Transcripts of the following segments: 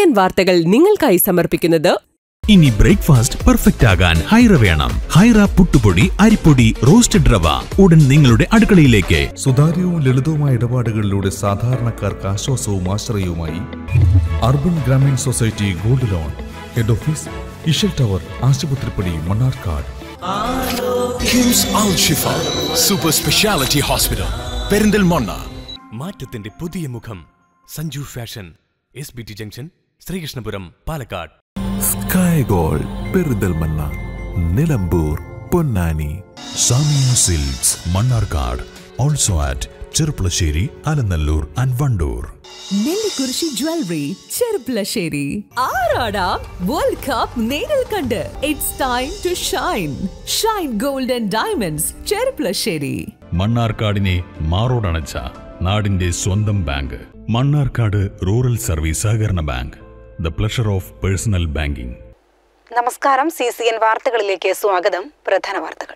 N വാർത്തകൾ നിങ്ങൾക്കായി സമർപ്പിക്കുന്നത് ഇനി ബ്രേക്ക്ഫാസ്റ്റ് പെർഫെക്റ്റ് ആകാൻ ഹൈറ വേണം ഹൈറ പുട്ടുപൊടി അരിപ്പൊടി റോസ്റ്റഡ് റവ ഉടൻ നിങ്ങളുടെ അടുക്കളയിലേക്ക് സുതാര്യവും ലളിതവുമായ ഇടപാടുകളിലൂടെ സാധാരണക്കാർക്ക് ആശ്വാസവും ആശ്രയവുമായി urban Grameen society gold loan head office Ishal tower Asupathripadi Mannarkkad KIMS Al Shifa super speciality hospital Perinthalmanna മാറ്റത്തിന്റെ പുതിയ മുഖം Sanju fashion S B T junction Sreekrishnapuram Palakkad sky gold Perinthalmanna Nilambur Ponnani Samiya silks Mannarkkad also at Cherpulassery Alanallur and Wandoor Nellikurissi jewellery Cherpulassery ആറാടാ വേൾഡ് കപ്പ് നേരിൽ കണ്ട് it's time to shine shine gold and diamonds Cherpulassery മണ്ണാർക്കാടിനെ മാറോടണച്ച നാടിന്റെ സ്വന്തം ബാങ്ക് മണ്ണാർക്കാട് റൂറൽ സർവീസ് സഹകരണ bank the pleasure of personal banking നമസ്കാരം C C N വാർത്തകളിലേക്ക് സ്വാഗതം പ്രധാന വാർത്തകൾ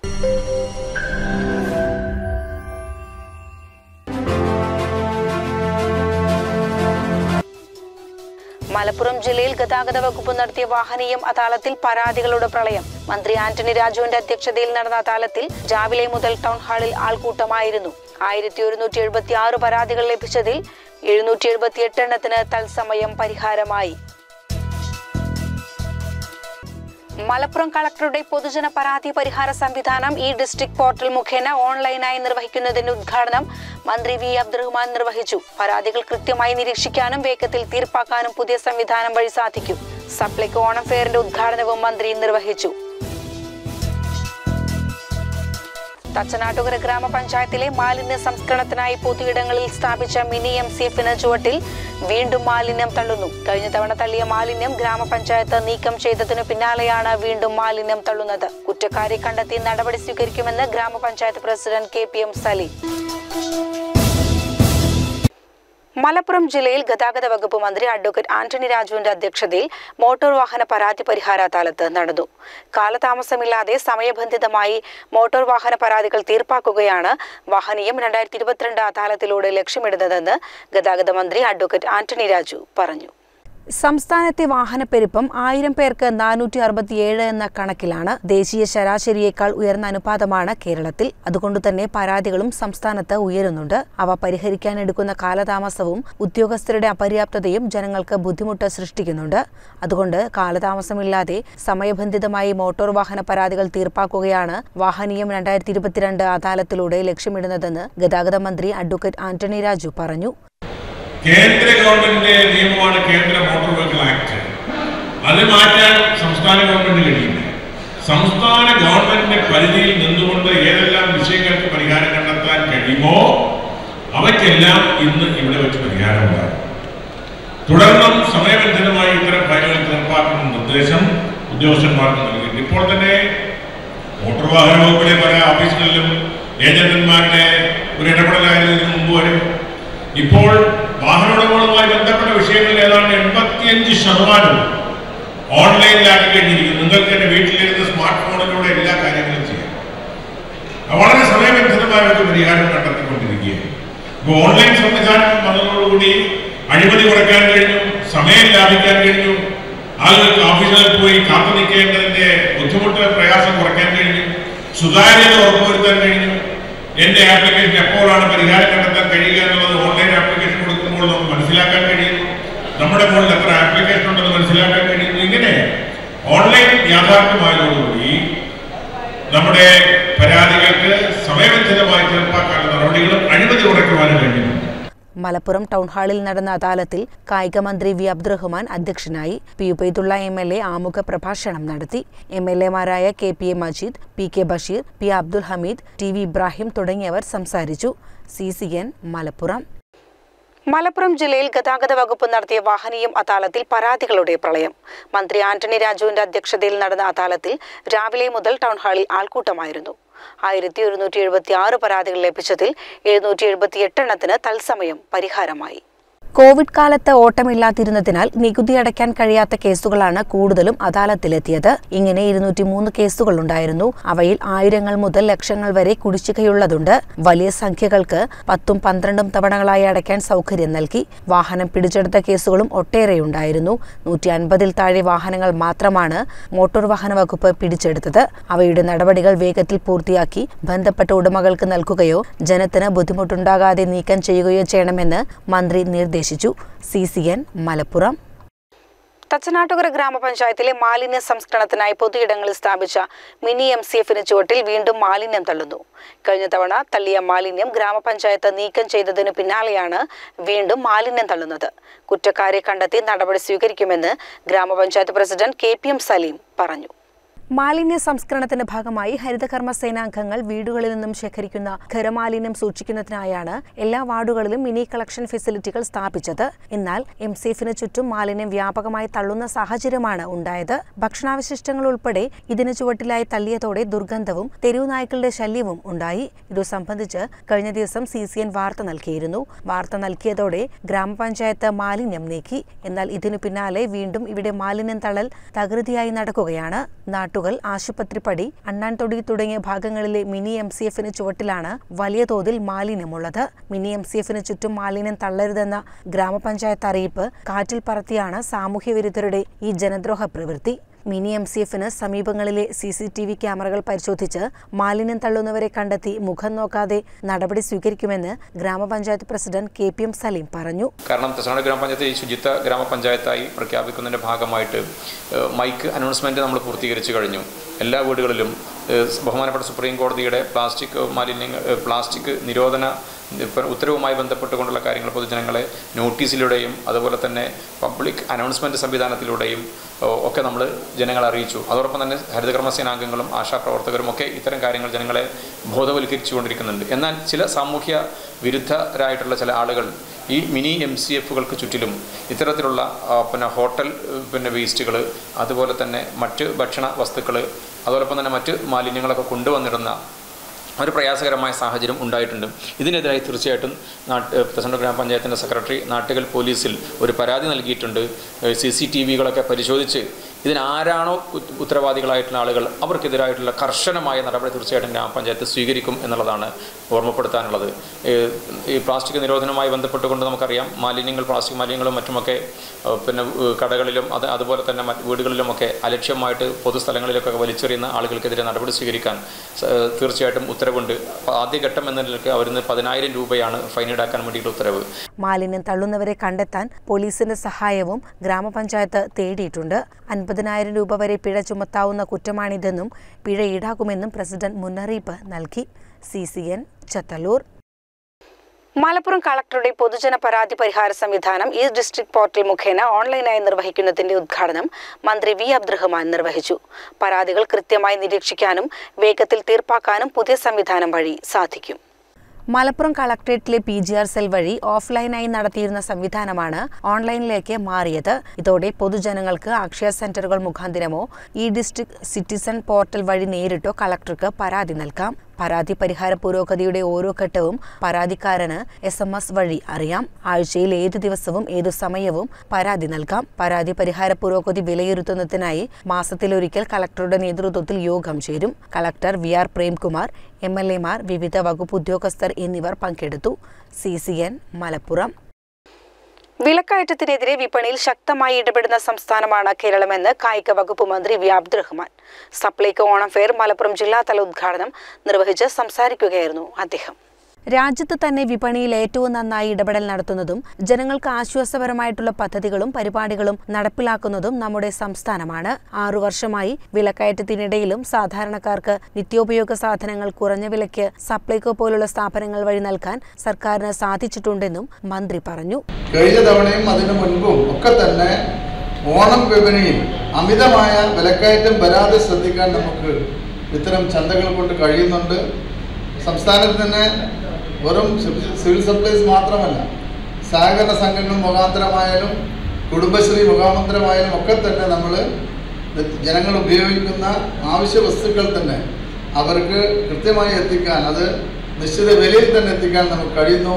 മലപ്പുറം ജില്ലയിൽ ഗതാഗത വകുപ്പ് നടത്തിയ വാഹനീയം അദാലത്തിൽ പരാതികളുടെ പ്രളയം മന്ത്രി ആന്റണി രാജുവിന്റെ അധ്യക്ഷതയിൽ നടന്ന അദാലത്തിൽ രാവിലെ മുതൽ ടൗൺ ഹാളിൽ ആൾക്കൂട്ടമായിരുന്നു ആയിരത്തി ഒരുന്നൂറ്റി എഴുപത്തി ആറ് പരാതികൾ ലഭിച്ചതിൽ എഴുന്നൂറ്റി എഴുപത്തി എട്ട് എണ്ണത്തിന് തത്സമയം പരിഹാരമായി മലപ്പുറം കളക്ടറുടെ പൊതുജന പരാതി പരിഹാര സംവിധാനം ഈ ഡിസ്ട്രിക്ട് പോർട്ടൽ മുഖേന ഓൺലൈനായി നിർവഹിക്കുന്നതിന്റെ ഉദ്ഘാടനം മന്ത്രി വി അബ്ദുറഹ്മാൻ നിർവഹിച്ചു പരാതികൾ കൃത്യമായി നിരീക്ഷിക്കാനും വേഗത്തിൽ തീർപ്പാക്കാനും പുതിയ സംവിധാനം വഴി സാധിക്കും സപ്ലൈകോ ഓണം ഫെയറിന്റെ ഉദ്ഘാടനവും മന്ത്രി നിർവഹിച്ചു തച്ചനാട്ടുകര ഗ്രാമപഞ്ചായത്തിലെ മാലിന്യ സംസ്കരണത്തിനായി പൊതുയിടങ്ങളിൽ സ്ഥാപിച്ച മിനി എം സി എഫിന് ചുവട്ടിൽ വീണ്ടും മാലിന്യം തള്ളുന്നു കഴിഞ്ഞ തവണ തള്ളിയ മാലിന്യം ഗ്രാമപഞ്ചായത്ത് നീക്കം ചെയ്തതിനു പിന്നാലെയാണ് വീണ്ടും മാലിന്യം തള്ളുന്നത് കുറ്റക്കാരെ കണ്ടെത്തി നടപടി സ്വീകരിക്കുമെന്ന് ഗ്രാമപഞ്ചായത്ത് president K P M Saleem Malappuram ജില്ലയിൽ ഗതാഗത വകുപ്പ് മന്ത്രി അഡ്വക്കേറ്റ് ആന്റണി രാജുവിന്റെ അധ്യക്ഷതയിൽ മോട്ടോർ വാഹന പരാതി പരിഹാര അദാലത്ത് നടന്നു കാലതാമസമില്ലാതെ സമയബന്ധിതമായി മോട്ടോർ വാഹന പരാതികൾ തീർപ്പാക്കുകയാണ് വാഹനീയം രണ്ടായിരത്തി ഇരുപത്തിരണ്ട് അദാലത്തിലൂടെ ലക്ഷ്യമിടുന്നതെന്ന് ഗതാഗത മന്ത്രി അഡ്വക്കേറ്റ് ആന്റണി രാജു പറഞ്ഞു സംസ്ഥാനത്തെ വാഹനപ്പെരുപ്പം ആയിരം പേർക്ക് നാനൂറ്റി അറുപത്തിയേഴ് എന്ന കണക്കിലാണ് ദേശീയ ശരാശരിയേക്കാൾ ഉയർന്ന അനുപാതമാണ് കേരളത്തിൽ അതുകൊണ്ടുതന്നെ പരാതികളും സംസ്ഥാനത്ത് ഉയരുന്നുണ്ട് അവ പരിഹരിക്കാൻ എടുക്കുന്ന കാലതാമസവും ഉദ്യോഗസ്ഥരുടെ അപര്യാപ്തതയും ജനങ്ങൾക്ക് ബുദ്ധിമുട്ട് സൃഷ്ടിക്കുന്നുണ്ട് അതുകൊണ്ട് കാലതാമസമില്ലാതെ സമയബന്ധിതമായി മോട്ടോർ വാഹന പരാതികൾ തീർപ്പാക്കുകയാണ് വാഹനീയം രണ്ടായിരത്തി ഇരുപത്തിരണ്ട് അദാലത്തിലൂടെ ലക്ഷ്യമിടുന്നതെന്ന് ഗതാഗത മന്ത്രി അഡ്വക്കേറ്റ് ആന്റണി രാജു പറഞ്ഞു കേന്ദ്ര ഗവൺമെന്റിന്റെ നിയമമാണ് കേന്ദ്ര മോട്ടോർ വെഹിക്കിൾ ആക്ട് അത് മാറ്റാൻ സംസ്ഥാന ഗവൺമെന്റ് കഴിയില്ല സംസ്ഥാന ഗവൺമെന്റിന്റെ പരിധിയിൽ നിന്നുകൊണ്ട് ഏതെല്ലാം വിഷയങ്ങൾക്ക് പരിഹാരം കണ്ടെത്താൻ കഴിയുമോ അവയ്ക്കെല്ലാം ഇന്ന് ഇവിടെ വെച്ച് പരിഹാരമുണ്ടാകും തുടർന്നും സമയബന്ധിതമായി ഇത്തരം ഫയലുകൾ തീർപ്പാക്കുന്ന നിർദ്ദേശം ഉദ്യോഗസ്ഥന്മാർക്ക് നൽകിയിട്ടുണ്ട് ഇപ്പോൾ തന്നെ മോട്ടോർ വാഹന വകുപ്പിലെ പല ഓഫീസുകളിലും ഏജന്റന്മാരുടെ ഒരു ഇടപെടലായതിനു മുമ്പ് വരെ ഇപ്പോൾ വാഹനോടമകളുമായി ബന്ധപ്പെട്ട വിഷയങ്ങളിൽ ഏതാണ്ട് എൺപത്തിയഞ്ച് ശതമാനവും ഓൺലൈനിലാക്കി കഴിഞ്ഞിരിക്കുന്നു നിങ്ങൾക്ക് എന്റെ വീട്ടിലിരുന്ന് സ്മാർട്ട് ഫോണിലൂടെ എല്ലാ കാര്യങ്ങളും ചെയ്യാം വളരെ സമയബന്ധിതമായ ഒരു പരിഹാരം കണ്ടെത്തിക്കൊണ്ടിരിക്കുകയാണ് ഇപ്പോൾ ഓൺലൈൻ സംവിധാനം വന്നതോടുകൂടി അഴിമതി കുറയ്ക്കാൻ കഴിഞ്ഞു സമയം ലാഭിക്കാൻ കഴിഞ്ഞു ആളുകൾക്ക് ഓഫീസുകളിൽ പോയി കാത്തു നിൽക്കേണ്ടതിന്റെ ബുദ്ധിമുട്ട് പ്രയാസം കുറയ്ക്കാൻ കഴിഞ്ഞു സുതാര്യത ഉറപ്പുവരുത്താൻ കഴിഞ്ഞു എന്റെ ആപ്ലിക്കേഷൻ എപ്പോഴാണ് പരിഹാരം കണ്ടെത്താൻ കഴിയുക എന്നുള്ളത് ഓൺലൈൻ ആപ്ലിക്കേഷൻ കൊടുക്കുമ്പോൾ നമുക്ക് മനസ്സിലാക്കാൻ കഴിയുന്നു നമ്മുടെ മുകളിൽ എത്ര ആപ്ലിക്കേഷൻ ഉണ്ടെന്ന് മനസ്സിലാക്കാൻ കഴിയുന്നു ഇങ്ങനെ ഓൺലൈൻ യാഥാർത്ഥ്യമായതോടുകൂടി നമ്മുടെ പരാതികൾക്ക് സമയബന്ധിതമായി തീർപ്പാക്കാനുള്ള നടപടികളും അഴിമതി കുറയ്ക്കുവാനും കഴിഞ്ഞിട്ടുണ്ട് മലപ്പുറം ടൗൺ ഹാളിൽ നടന്ന അദാലത്തിൽ കായിക മന്ത്രി വി അബ്ദുറഹ്മാൻ അധ്യക്ഷനായി P Ubaidulla M L A ആമുഖ പ്രഭാഷണം നടത്തി എം എൽ എമാരായ K P A Majeed P K Basheer P Abdul Hameed T V Ibrahim തുടങ്ങിയവർ സംസാരിച്ചു C C N Malappuram Malappuram ജില്ലയിൽ ഗതാഗത വകുപ്പ് നടത്തിയ വാഹനീയം അദാലത്തിൽ പരാതികളുടെ പ്രളയം മന്ത്രി ആന്റണി രാജുവിന്റെ അധ്യക്ഷതയിൽ നടന്ന അദാലത്തിൽ രാവിലെ മുതൽ ടൗൺ ഹാളിൽ ആൾക്കൂട്ടമായിരുന്നു ആയിരത്തി ഒരുന്നൂറ്റി എഴുപത്തി ആറ് പരാതികൾ ലഭിച്ചതിൽ എഴുന്നൂറ്റി എഴുപത്തി എട്ട് എണ്ണത്തിന് തത്സമയം പരിഹാരമായി കോവിഡ് കാലത്ത് ഓട്ടമില്ലാതിരുന്നതിനാൽ നികുതി അടയ്ക്കാൻ കഴിയാത്ത കേസുകളാണ് കൂടുതലും അദാലത്തിലെത്തിയത് ഇങ്ങനെ ഇരുന്നൂറ്റി മൂന്ന് കേസുകളുണ്ടായിരുന്നു അവയിൽ ആയിരങ്ങൾ മുതൽ ലക്ഷങ്ങൾ വരെ കുടിശ്ശികയുള്ളതുണ്ട് വലിയ സംഖ്യകൾക്ക് പത്തും പന്ത്രണ്ടും തവണകളായി അടയ്ക്കാൻ സൗകര്യം നൽകി വാഹനം പിടിച്ചെടുത്ത കേസുകളും ഒട്ടേറെയുണ്ടായിരുന്നു നൂറ്റി അൻപതിൽ താഴെ വാഹനങ്ങൾ മാത്രമാണ് മോട്ടോർ വാഹന വകുപ്പ് പിടിച്ചെടുത്തത് അവയുടെ നടപടികൾ വേഗത്തിൽ പൂർത്തിയാക്കി ബന്ധപ്പെട്ട ഉടമകൾക്ക് നൽകുകയോ ജനത്തിന് ബുദ്ധിമുട്ടുണ്ടാകാതെ നീക്കം ചെയ്യുകയോ ചെയ്യണമെന്ന് മന്ത്രി നിർദ്ദേശിച്ചു C C N Malappuram Thachanattukara ഗ്രാമപഞ്ചായത്തിലെ മാലിന്യ സംസ്കരണത്തിനായി പൊതുയിടങ്ങളിൽ സ്ഥാപിച്ച മിനി എം സി എഫിന് ചുവട്ടിൽ വീണ്ടും മാലിന്യം തള്ളുന്നു കഴിഞ്ഞ തവണ തള്ളിയ മാലിന്യം ഗ്രാമപഞ്ചായത്ത് നീക്കം ചെയ്തതിനു പിന്നാലെയാണ് വീണ്ടും മാലിന്യം തള്ളുന്നത് കുറ്റക്കാരെ കണ്ടെത്തി നടപടി സ്വീകരിക്കുമെന്ന് ഗ്രാമപഞ്ചായത്ത് president K P M Saleem പറഞ്ഞു മാലിന്യ സംസ്കരണത്തിന്റെ ഭാഗമായി ഹരിതകർമ്മ സേനാംഗങ്ങൾ വീടുകളിൽ നിന്നും ശേഖരിക്കുന്ന ഖരമാലിന്യം സൂക്ഷിക്കുന്നതിനായാണ് എല്ലാ വാർഡുകളിലും മിനി കളക്ഷൻ ഫെസിലിറ്റികൾ സ്ഥാപിച്ചത് എന്നാൽ എം സേഫിന് ചുറ്റും മാലിന്യം വ്യാപകമായി തള്ളുന്ന സാഹചര്യമാണ് ഉണ്ടായത് ഭക്ഷണാവശിഷ്ടങ്ങൾ ഉൾപ്പെടെ ഇതിന് ചുവട്ടിലായി തള്ളിയതോടെ ദുർഗന്ധവും തെരുവു നായ്ക്കളുടെ ശല്യവും ഉണ്ടായി ഇതു സംബന്ധിച്ച് കഴിഞ്ഞ ദിവസം സി സി എൻ വാർത്ത നൽകിയിരുന്നു വാർത്ത നൽകിയതോടെ ഗ്രാമപഞ്ചായത്ത് മാലിന്യം നീക്കി എന്നാൽ ഇതിനു പിന്നാലെ വീണ്ടും ഇവിടെ മാലിന്യം തള്ളൽ തകൃതിയായി നടക്കുകയാണ് നാട്ടുകാർ ആശുപത്രിപ്പടി അണ്ണാൻതൊടി തുടങ്ങിയ ഭാഗങ്ങളിലെ മിനി എം സി എഫിന് ചുവട്ടിലാണ് വലിയ തോതിൽ മാലിന്യമുള്ളത് മിനി എം സി എഫിന് ചുറ്റും മാലിന്യം തള്ളരുതെന്ന ഗ്രാമപഞ്ചായത്ത് അറിയിപ്പ് കാറ്റിൽ പറത്തിയാണ് സാമൂഹ്യ വിരുദ്ധരുടെ ഈ ജനദ്രോഹ പ്രവൃത്തി മിനി എം സി എഫിന് സമീപങ്ങളിലെ സി സി ടി വി ക്യാമറകൾ പരിശോധിച്ച് മാലിന്യം തള്ളുന്നവരെ കണ്ടെത്തി മുഖം നോക്കാതെ നടപടി സ്വീകരിക്കുമെന്ന് ഗ്രാമപഞ്ചായത്ത് president K P M Saleem പറഞ്ഞു കാരണം തെസനാട് ഗ്രാമപഞ്ചായത്ത് ഈ ശുചിത്വ ഗ്രാമപഞ്ചായത്തായി പ്രഖ്യാപിക്കുന്നതിൻ്റെ ഭാഗമായിട്ട് ഏഹ്, മൈക്ക് അനൗൺസ്മെൻറ്റ് നമ്മൾ പൂർത്തീകരിച്ചു കഴിഞ്ഞു എല്ലാ വീടുകളിലും ഏഹ്, ബഹുമാനപ്പെട്ട സുപ്രീം കോടതിയുടെ പ്ലാസ്റ്റിക് മാലിന്യങ്ങൾ ഏഹ്, പ്ലാസ്റ്റിക് നിരോധന ഇപ്പം ഉത്തരവുമായി ബന്ധപ്പെട്ടുകൊണ്ടുള്ള കാര്യങ്ങൾ പൊതുജനങ്ങളെ നോട്ടീസിലൂടെയും അതുപോലെ തന്നെ പബ്ലിക് അനൗൺസ്മെൻറ്റ് സംവിധാനത്തിലൂടെയും ഓ, ഒക്കെ നമ്മൾ ജനങ്ങളെ അറിയിച്ചു അതോടൊപ്പം തന്നെ ഹരിതകർമ്മ സേനാംഗങ്ങളും ആശാപ്രവർത്തകരും ഒക്കെ ഇത്തരം കാര്യങ്ങൾ ജനങ്ങളെ ബോധവൽക്കരിച്ചുകൊണ്ടിരിക്കുന്നുണ്ട് എന്നാൽ ചില സാമൂഹ്യ വിരുദ്ധരായിട്ടുള്ള ചില ആളുകൾ ഈ മിനി എം സി എഫുകൾക്ക് ചുറ്റിലും ഇത്തരത്തിലുള്ള ആ, പിന്നെ ഹോട്ടൽ ഏഹ്, പിന്നെ വേസ്റ്റുകൾ അതുപോലെ തന്നെ മറ്റ് ഭക്ഷണ വസ്തുക്കൾ അതോടൊപ്പം തന്നെ മറ്റ് മാലിന്യങ്ങളൊക്കെ കൊണ്ടുവന്നിടുന്ന ഒരു പ്രയാസകരമായ സാഹചര്യം ഉണ്ടായിട്ടുണ്ട് ഇതിനെതിരായി തീർച്ചയായിട്ടും നാട്ട് പ്രസിഡന്റ് ഗ്രാമപഞ്ചായത്തിൻ്റെ സെക്രട്ടറി നാട്ടുകൽ പോലീസിൽ ഒരു പരാതി നൽകിയിട്ടുണ്ട് സി സി ടി വികളൊക്കെ പരിശോധിച്ച് ഇതിനാരാണോ ഉത്ത- ഉത്തരവാദികളായിട്ടുള്ള ആളുകൾ അവർക്കെതിരായിട്ടുള്ള കർശനമായ നടപടി തീർച്ചയായിട്ടും ഗ്രാമപഞ്ചായത്ത് സ്വീകരിക്കും എന്നുള്ളതാണ് ഓർമ്മപ്പെടുത്താനുള്ളത് ഏഹ് ഈ പ്ലാസ്റ്റിക് നിരോധനവുമായി ബന്ധപ്പെട്ടുകൊണ്ട് നമുക്കറിയാം മാലിന്യങ്ങൾ പ്ലാസ്റ്റിക് മാലിന്യങ്ങളും മറ്റുമൊക്കെ ഏഹ് പിന്നെ ഏഹ് കടകളിലും അത് അതുപോലെ തന്നെ മറ്റ് വീടുകളിലുമൊക്കെ അലക്ഷ്യമായിട്ട് പൊതുസ്ഥലങ്ങളിലൊക്കെ വലിച്ചെറിയുന്ന ആളുകൾക്കെതിരെ നടപടി സ്വീകരിക്കാൻ സ- ഏഹ് തീർച്ചയായിട്ടും ഉത്തരവുണ്ട് അപ്പോൾ ആദ്യഘട്ടം എന്ന നിലയ്ക്ക് അവരിന്ന് പതിനായിരം രൂപയാണ് ഫൈൻ ഈടാക്കാൻ വേണ്ടിയിട്ട് ഉത്തരവ് മാലിന്യം തള്ളുന്നവരെ കണ്ടെത്താൻ പോലീസിന്റെ സഹായവും ഗ്രാമപഞ്ചായത്ത് തേടിയിട്ടുണ്ട് അൻപതിനായിരം രൂപ വരെ പിഴ ചുമത്താവുന്ന കുറ്റമാണിതെന്നും പിഴ ഈടാക്കുമെന്നും പ്രസിഡന്റ് മുന്നറിയിപ്പ് നൽകി C C N Chathallur Malappuram കളക്ടറുടെ പൊതുജന പരാതി പരിഹാര സംവിധാനം ഈ ഡിസ്ട്രിക്ട് പോർട്ടൽ മുഖേന ഓൺലൈനായി നിർവഹിക്കുന്നതിന്റെ ഉദ്ഘാടനം മന്ത്രി വി അബ്ദുറഹ്മാൻ നിർവഹിച്ചു പരാതികൾ കൃത്യമായി നിരീക്ഷിക്കാനും വേഗത്തിൽ തീർപ്പാക്കാനും പുതിയ സംവിധാനം വഴി സാധിക്കും മലപ്പുറം കളക്ടറേറ്റിലെ പി ജി ആർ സെൽ വഴി ഓഫ്ലൈനായി നടത്തിയിരുന്ന സംവിധാനമാണ് ഓൺലൈനിലേക്ക് മാറിയത് ഇതോടെ പൊതുജനങ്ങൾക്ക് അക്ഷയ സെന്ററുകൾ മുഖാന്തിരമോ ഈ ഡിസ്ട്രിക്ട് സിറ്റിസൺ പോർട്ടൽ വഴി നേരിട്ടോ കളക്ടർക്ക് പരാതി നൽകാം പരാതി പരിഹാര പുരോഗതിയുടെ ഓരോ ഘട്ടവും പരാതിക്കാരന് എസ് എം എസ് വഴി അറിയാം ആഴ്ചയിൽ ഏതു ദിവസവും ഏതു സമയവും പരാതി നൽകാം പരാതി പരിഹാര പുരോഗതി വിലയിരുത്തുന്നതിനായി മാസത്തിലൊരിക്കൽ കളക്ടറുടെ നേതൃത്വത്തിൽ യോഗം ചേരും collector V R Premkumar M L എമാർ വിവിധ വകുപ്പ് ഉദ്യോഗസ്ഥർ എന്നിവർ പങ്കെടുത്തു സി സി എൻ മലപ്പുറം വിലക്കയറ്റത്തിനെതിരെ വിപണിയിൽ ശക്തമായി ഇടപെടുന്ന സംസ്ഥാനമാണ് കേരളമെന്ന് കായിക വകുപ്പ് മന്ത്രി വി അബ്ദുറഹ്മാൻ സപ്ലൈകോ ഓണം ഫെയർ മലപ്പുറം ജില്ലാതല ഉദ്ഘാടനം നിർവഹിച്ച് സംസാരിക്കുകയായിരുന്നു അദ്ദേഹം രാജ്യത്ത് തന്നെ വിപണിയിൽ ഏറ്റവും നന്നായി ഇടപെടൽ നടത്തുന്നതും ജനങ്ങൾക്ക് ആശ്വാസപരമായിട്ടുള്ള പദ്ധതികളും പരിപാടികളും നടപ്പിലാക്കുന്നതും നമ്മുടെ സംസ്ഥാനമാണ് ആറു വർഷമായി വിലക്കയറ്റത്തിനിടയിലും സാധാരണക്കാർക്ക് നിത്യോപയോഗ സാധനങ്ങൾ കുറഞ്ഞ വിലയ്ക്ക് സപ്ലൈകോ പോലുള്ള സ്ഥാപനങ്ങൾ വഴി നൽകാൻ സർക്കാരിന് സാധിച്ചിട്ടുണ്ടെന്നും മന്ത്രി പറഞ്ഞു കഴിഞ്ഞ തവണയും അതിനു മുൻപും ഒക്കെ തന്നെ ഓണം വിപണിയിൽ അമിതമായ വിലക്കയറ്റം വരാതെ ശ്രദ്ധിക്കാൻ നമുക്ക് ഇത്തരം ചന്തകൾ കൊണ്ട് കഴിയുന്നുണ്ട് സംസ്ഥാനത്ത് തന്നെ വെറും സിവിൽ- സിവിൽ സപ്ലൈസ് മാത്രമല്ല സഹകരണ സംഘങ്ങൾ മുഖാന്തരമായാലും കുടുംബശ്രീ മുഖാന്തരമായാലും ഒക്കെ തന്നെ നമ്മൾ ജനങ്ങൾ ഉപയോഗിക്കുന്ന ആവശ്യ വസ്തുക്കൾ തന്നെ അവർക്ക് കൃത്യമായി എത്തിക്കാൻ അത് നിശ്ചിത വിലയിൽ തന്നെ എത്തിക്കാൻ നമുക്ക് കഴിയുന്നു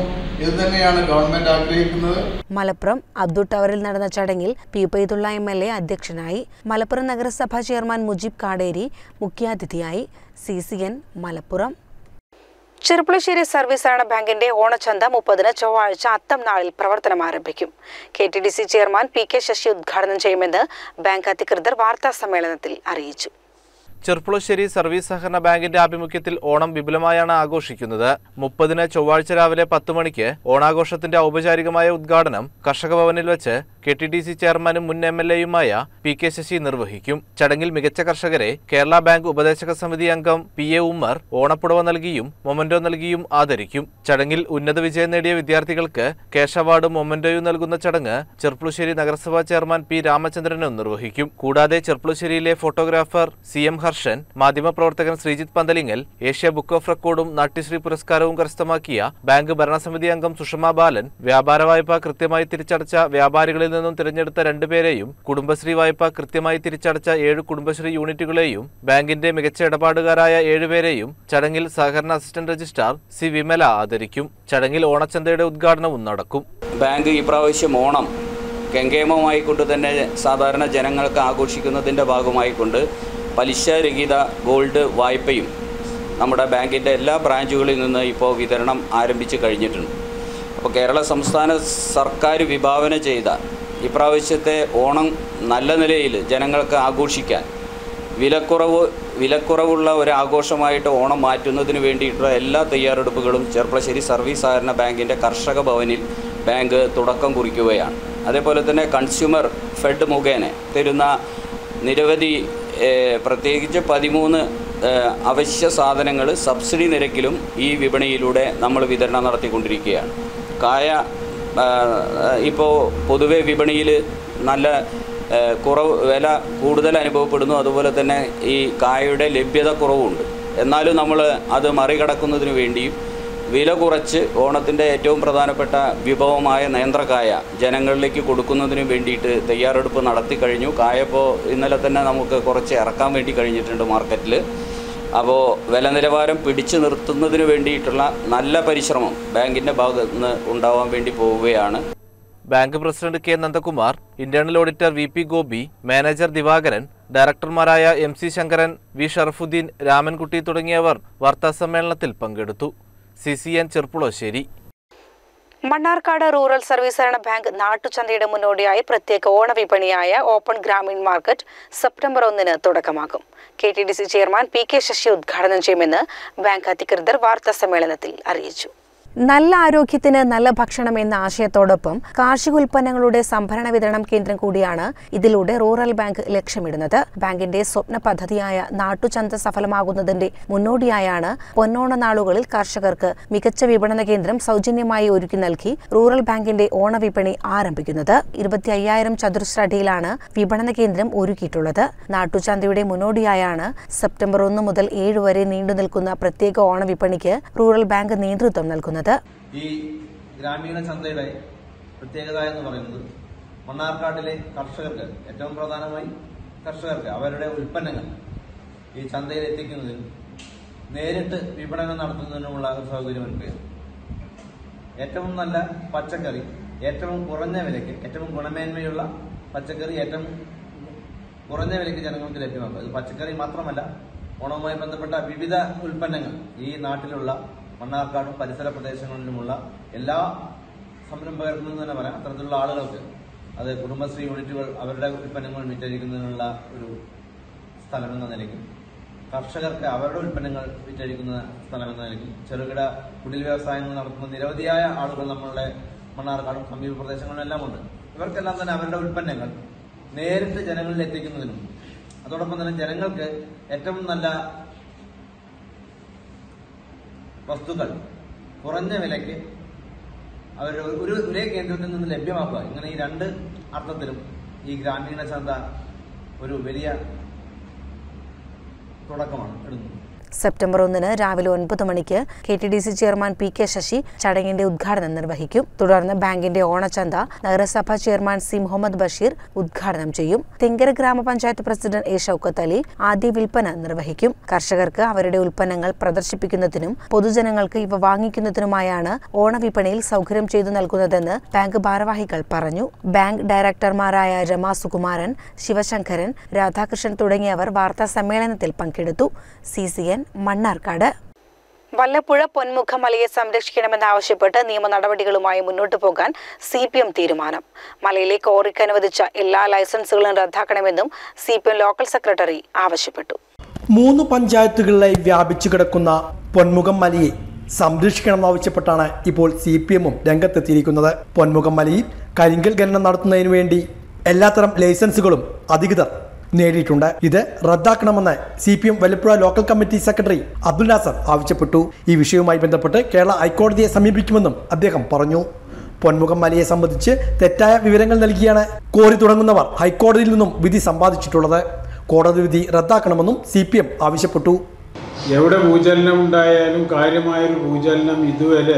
ഇത് തന്നെയാണ് ഗവൺമെന്റ് ആഗ്രഹിക്കുന്നത് മലപ്പുറം അബ്ദു ടവറിൽ നടന്ന ചടങ്ങിൽ P Ubaidulla M L A അധ്യക്ഷനായി മലപ്പുറം നഗരസഭാ ചെയർമാൻ മുജീബ് കാടേരി മുഖ്യാതിഥിയായി C C N Malappuram Cherpulassery service സഹകരണ ബാങ്കിന്റെ ഓണച്ചന്ത മുപ്പതിന് ചൊവ്വാഴ്ച അത്തം നാളിൽ പ്രവർത്തനം ആരംഭിക്കും K T D C chairman P K Sasi ഉദ്ഘാടനം ചെയ്യുമെന്ന് ബാങ്ക് അധികൃതർ വാർത്താ സമ്മേളനത്തിൽ അറിയിച്ചു ചെർപ്പുളശ്ശേരി സർവീസ് സഹകരണ ബാങ്കിന്റെ ആഭിമുഖ്യത്തിൽ ഓണം വിപുലമായാണ് ആഘോഷിക്കുന്നത് മുപ്പതിന് ചൊവ്വാഴ്ച രാവിലെ പത്ത് മണിക്ക് ഓണാഘോഷത്തിന്റെ ഔപചാരികമായ ഉദ്ഘാടനം കർഷക ഭവനിൽ വെച്ച് കെ ടി ഡി സി ചെയർമാനും മുൻ എം എൽ എയുമായ പി കെ ശശി നിർവഹിക്കും ചടങ്ങിൽ മികച്ച കർഷകരെ കേരള ബാങ്ക് ഉപദേശക സമിതി അംഗം പി എ ഉമ്മർ ഓണപ്പുടവ നൽകിയും മൊമന്റോ നൽകിയും ആദരിക്കും ചടങ്ങിൽ ഉന്നത വിജയം നേടിയ വിദ്യാർത്ഥികൾക്ക് കേശ് അവാർഡും മൊമന്റോയും നൽകുന്ന ചടങ്ങ് ചെർപ്പുളശ്ശേരി നഗരസഭാ ചെയർമാൻ പി രാമചന്ദ്രനും നിർവഹിക്കും കൂടാതെ ചെർപ്പുളശ്ശേരിയിലെ ഫോട്ടോഗ്രാഫർ സി എം ഹർഷൻ മാധ്യമപ്രവർത്തകൻ Sreejith Panthalingal Asia book of റെക്കോർഡും നാട്യശ്രീ പുരസ്കാരവും കരസ്ഥമാക്കിയ ബാങ്ക് ഭരണസമിതി അംഗം സുഷമ ബാലൻ വ്യാപാര വായ്പ കൃത്യമായി തിരിച്ചടച്ച വ്യാപാരികളിൽ നിന്നും തിരഞ്ഞെടുത്ത രണ്ടുപേരെയും കുടുംബശ്രീ വായ്പ കൃത്യമായി തിരിച്ചടച്ച ഏഴ് കുടുംബശ്രീ യൂണിറ്റുകളെയും ബാങ്കിന്റെ മികച്ച ഇടപാടുകാരായ ഏഴുപേരെയും ചടങ്ങിൽ സഹകരണ അസിസ്റ്റന്റ് രജിസ്ട്രാർ സി വിമല ആദരിക്കും ചടങ്ങിൽ ഓണച്ചന്തയുടെ ഉദ്ഘാടനവും നടക്കും ബാങ്ക് ഈ പ്രാവശ്യം ഓണം കെങ്കേമമായിക്കൊണ്ട് തന്നെ സാധാരണ ജനങ്ങൾക്ക് ആഘോഷിക്കുന്നതിൻ്റെ ഭാഗമായിക്കൊണ്ട് പലിശരഹിത ഗോൾഡ് വായ്പയും നമ്മുടെ ബാങ്കിൻ്റെ എല്ലാ ബ്രാഞ്ചുകളിൽ നിന്ന് ഇപ്പോൾ വിതരണം ആരംഭിച്ചു കഴിഞ്ഞിട്ടുണ്ട് അപ്പോൾ കേരള സംസ്ഥാന സർക്കാർ വിഭാവന ചെയ്ത ഇപ്രാവശ്യത്തെ ഓണം നല്ല നിലയിൽ ജനങ്ങൾക്ക് ആഘോഷിക്കാൻ വിലക്കുറവ് വിലക്കുറവുള്ള ഒരു ആഘോഷമായിട്ട് ഓണം മാറ്റുന്നതിന് വേണ്ടിയിട്ടുള്ള എല്ലാ തയ്യാറെടുപ്പുകളും ചെർപ്പളശ്ശേരി സർവീസ് സഹകരണ ബാങ്കിൻ്റെ കർഷക ഭവനിൽ ബാങ്ക് തുടക്കം കുറിക്കുകയാണ് അതേപോലെ തന്നെ കൺസ്യൂമർ ഫെഡ് മുഖേന തരുന്ന നിരവധി ഏഹ്, പ്രത്യേകിച്ച് പതിമൂന്ന് ഏഹ്, അവശ്യ സാധനങ്ങൾ സബ്സിഡി നിരക്കിലും ഈ വിപണിയിലൂടെ നമ്മൾ വിതരണം നടത്തിക്കൊണ്ടിരിക്കുകയാണ് കായ ഇപ്പോൾ പൊതുവെ വിപണിയിൽ നല്ല ഏഹ്, കുറവ് വില കൂടുതൽ അനുഭവപ്പെടുന്നു അതുപോലെ തന്നെ ഈ കായയുടെ ലഭ്യത കുറവുണ്ട് എന്നാലും നമ്മൾ അത് മറികടക്കുന്നതിന് വേണ്ടിയും വില കുറച്ച് ഓണത്തിൻ്റെ ഏറ്റവും പ്രധാനപ്പെട്ട വിഭവമായ നേന്ത്രക്കായ ജനങ്ങളിലേക്ക് കൊടുക്കുന്നതിന് വേണ്ടിയിട്ട് തയ്യാറെടുപ്പ് നടത്തി കഴിഞ്ഞു കായപ്പോൾ ഇന്നലെ തന്നെ നമുക്ക് കുറച്ച് ഇറക്കാൻ വേണ്ടി കഴിഞ്ഞിട്ടുണ്ട് മാർക്കറ്റിൽ അപ്പോൾ വില നിലവാരം പിടിച്ചു നിർത്തുന്നതിന് വേണ്ടിയിട്ടുള്ള നല്ല പരിശ്രമം ബാങ്കിൻ്റെ ഭാഗത്ത് നിന്ന് ഉണ്ടാവാൻ വേണ്ടി പോവുകയാണ് bank president K Nandakumar internal auditor V P Gopi manager Divakaran ഡയറക്ടർമാരായ M C Sankaran V Sharafudheen Ramankutty തുടങ്ങിയവർ വാർത്താസമ്മേളനത്തിൽ പങ്കെടുത്തു C C N Cherpulassery Mannarkkad rural service സഹകരണ ബാങ്ക് നാട്ടുചന്തയുടെ മുന്നോടിയായി പ്രത്യേക ഓണവിപണിയായ ഓപ്പൺ ഗ്രാമീൺ മാർക്കറ്റ് സെപ്റ്റംബർ ഒന്നിന് തുടക്കമാകും K T D C chairman P K Sasi ഉദ്ഘാടനം ചെയ്യുമെന്ന് ബാങ്ക് അധികൃതർ വാർത്താ സമ്മേളനത്തിൽ അറിയിച്ചു നല്ല ആരോഗ്യത്തിന് നല്ല ഭക്ഷണം എന്ന ആശയത്തോടൊപ്പം കാർഷിക ഉൽപ്പന്നങ്ങളുടെ സംഭരണ വിതരണം കേന്ദ്രം കൂടിയാണ് ഇതിലൂടെ റൂറൽ ബാങ്ക് ലക്ഷ്യമിടുന്നത് ബാങ്കിന്റെ സ്വപ്ന പദ്ധതിയായ നാട്ടുചന്ത സഫലമാകുന്നതിന്റെ മുന്നോടിയായാണ് പൊന്നോണ നാളുകളിൽ കർഷകർക്ക് മികച്ച വിപണന കേന്ദ്രം സൗജന്യമായി ഒരുക്കി നൽകി റൂറൽ ബാങ്കിന്റെ ഓണവിപണി ആരംഭിക്കുന്നത് ഇരുപത്തി അയ്യായിരം ചതുരശ്ര അടിയിലാണ് വിപണന കേന്ദ്രം ഒരുക്കിയിട്ടുള്ളത് നാട്ടുചന്തയുടെ മുന്നോടിയായാണ് സെപ്റ്റംബർ ഒന്ന് മുതൽ ഏഴ് വരെ നീണ്ടു നിൽക്കുന്ന പ്രത്യേക ഓണവിപണിക്ക് റൂറൽ ബാങ്ക് നേതൃത്വം നൽകുന്നത് ഈ ഗ്രാമീണ ചന്തയുടെ പ്രത്യേകത എന്ന് പറയുന്നത് മണ്ണാർക്കാട്ടിലെ കർഷകർക്ക് ഏറ്റവും പ്രധാനമായി കർഷകർക്ക് അവരുടെ ഉൽപ്പന്നങ്ങൾ ഈ ചന്തയിൽ എത്തിക്കുന്നതിനും നേരിട്ട് വിപണനം നടത്തുന്നതിനുമുള്ള ഒരു സൗകര്യം ഒരുക്കുകയാണ് ഏറ്റവും നല്ല പച്ചക്കറി ഏറ്റവും കുറഞ്ഞ വിലയ്ക്ക് ഏറ്റവും ഗുണമേന്മയുള്ള പച്ചക്കറി ഏറ്റവും കുറഞ്ഞ വിലയ്ക്ക് ജനങ്ങൾക്ക് ലഭ്യമാക്കുക ഇത് പച്ചക്കറി മാത്രമല്ല ഓണവുമായി ബന്ധപ്പെട്ട വിവിധ ഉൽപ്പന്നങ്ങൾ ഈ നാട്ടിലുള്ള മണ്ണാർക്കാടും പരിസര പ്രദേശങ്ങളിലുമുള്ള എല്ലാ സംരംഭകർക്കും എന്ന് തന്നെ പറയാം അത്തരത്തിലുള്ള ആളുകൾക്ക് അത് കുടുംബശ്രീ യൂണിറ്റുകൾ അവരുടെ ഉൽപ്പന്നങ്ങൾ വിറ്റഴിക്കുന്നതിനുള്ള ഒരു സ്ഥലം എന്ന നിലയ്ക്കും കർഷകർക്ക് അവരുടെ ഉൽപ്പന്നങ്ങൾ വിറ്റഴിക്കുന്ന സ്ഥലം എന്ന നിലയ്ക്കും ചെറുകിട കുടിൽ വ്യവസായങ്ങൾ നടത്തുന്ന നിരവധിയായ ആളുകൾ നമ്മളുടെ മണ്ണാർക്കാടും സമീപ പ്രദേശങ്ങളിലെല്ലാം ഉണ്ട് ഇവർക്കെല്ലാം തന്നെ അവരുടെ ഉൽപ്പന്നങ്ങൾ നേരിട്ട് ജനങ്ങളിൽ എത്തിക്കുന്നതിനും അതോടൊപ്പം തന്നെ ജനങ്ങൾക്ക് ഏറ്റവും നല്ല വസ്തുക്കൾ കുറഞ്ഞ വിലയ്ക്ക് അവരുടെ ഒരു ഒരേ കേന്ദ്രത്തിൽ നിന്ന് ലഭ്യമാക്കുക ഇങ്ങനെ ഈ രണ്ട് അർത്ഥത്തിലും ഈ ഗ്രാമീണ ചന്ത ഒരു വലിയ തുടക്കമാണ് ഇടുന്നത് സെപ്റ്റംബർ ഒന്നിന് രാവിലെ ഒൻപത് മണിക്ക് K T D C chairman P K Sasi ചടങ്ങിന്റെ ഉദ്ഘാടനം നിർവഹിക്കും തുടർന്ന് ബാങ്കിന്റെ ഓണച്ചന്ത നഗരസഭാ ചെയർമാൻ സി മുഹമ്മദ് ബഷീർ ഉദ്ഘാടനം ചെയ്യും തെങ്കര ഗ്രാമപഞ്ചായത്ത് പ്രസിഡന്റ് എ ഷൌക്കത്ത് അലി ആദ്യ വിൽപ്പന നിർവഹിക്കും കർഷകർക്ക് അവരുടെ ഉൽപ്പന്നങ്ങൾ പ്രദർശിപ്പിക്കുന്നതിനും പൊതുജനങ്ങൾക്ക് ഇവ വാങ്ങിക്കുന്നതിനുമായാണ് ഓണവിപണിയിൽ സൗകര്യം ചെയ്തു നൽകുന്നതെന്ന് ബാങ്ക് ഭാരവാഹികൾ പറഞ്ഞു ബാങ്ക് ഡയറക്ടർമാരായ രമ സുകുമാരൻ ശിവശങ്കരൻ രാധാകൃഷ്ണൻ തുടങ്ങിയവർ വാർത്താ സമ്മേളനത്തിൽ പങ്കെടുത്തു C C N Mannarkkad Vallappuzha പൊന്മുഖമലയെ സംരക്ഷിക്കണമെന്നാവശ്യപ്പെട്ട് നിയമ നടപടികളുമായി മുന്നോട്ടു പോകാൻ സി പി എം തീരുമാനം മലയിലേക്ക് ഓറിക്ക് അനുവദിച്ച എല്ലാ ലൈസൻസുകളും റദ്ദാക്കണമെന്നും C P M local secretary ആവശ്യപ്പെട്ടു മൂന്ന് പഞ്ചായത്തുകളിലായി വ്യാപിച്ചു കിടക്കുന്ന പൊന്മുഖം മലയെ സംരക്ഷിക്കണമെന്നാവശ്യപ്പെട്ടാണ് ഇപ്പോൾ സി പി എമ്മും രംഗത്തെത്തിയിരിക്കുന്നത് പൊന്മുഖം മലയിൽ കരിങ്കൽ ഖനനം നടത്തുന്നതിനു വേണ്ടി എല്ലാത്തരം ലൈസൻസുകളും അധികൃതർ നേടിയിട്ടുണ്ട് ഇത് റദ്ദാക്കണമെന്ന് C P M Vallappuzha local committee secretary Abdul Nasser ആവശ്യപ്പെട്ടു ഈ വിഷയവുമായി ബന്ധപ്പെട്ട് കേരള ഹൈക്കോടതിയെ സമീപിക്കുമെന്നും അദ്ദേഹം പറഞ്ഞു പൊന്മുഖം മലയെ സംബന്ധിച്ച് തെറ്റായ വിവരങ്ങൾ നൽകിയാണ് കോറി തുടങ്ങുന്നവർ ഹൈക്കോടതിയിൽ നിന്നും വിധി സമ്പാദിച്ചിട്ടുള്ളത് കോടതി വിധി റദ്ദാക്കണമെന്നും സി പി എം ആവശ്യപ്പെട്ടു എവിടെ ഭൂചലനം ഉണ്ടായാലും കാര്യമായൊരു ഭൂചലനം ഇതുവരെ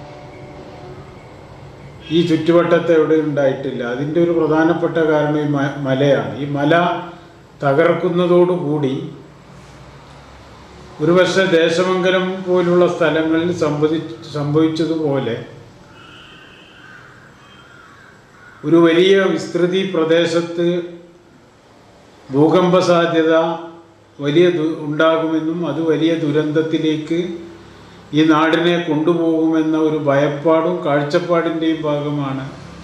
ഈ ചുറ്റുവട്ടത്ത് എവിടെ ഉണ്ടായിട്ടില്ല അതിൻ്റെ ഒരു പ്രധാനപ്പെട്ട കാരണം ഈ മ- മലയാണ് ഈ മല തകർക്കുന്നതോടുകൂടി ഒരുപക്ഷെ ദേശമംഗലം പോലുള്ള സ്ഥലങ്ങളിൽ സംഭവി സംഭവിച്ചതുപോലെ ഒരു വലിയ വിസ്തൃതി പ്രദേശത്ത് ഭൂകമ്പ സാധ്യത വലിയ ദു ഉണ്ടാകുമെന്നും അത് വലിയ ദുരന്തത്തിലേക്ക് ഈ നാടിനെ കൊണ്ടുപോകുമെന്ന ഒരു ഭയപ്പാടും കാഴ്ചപ്പാടിൻ്റെയും ഭാഗമാണ്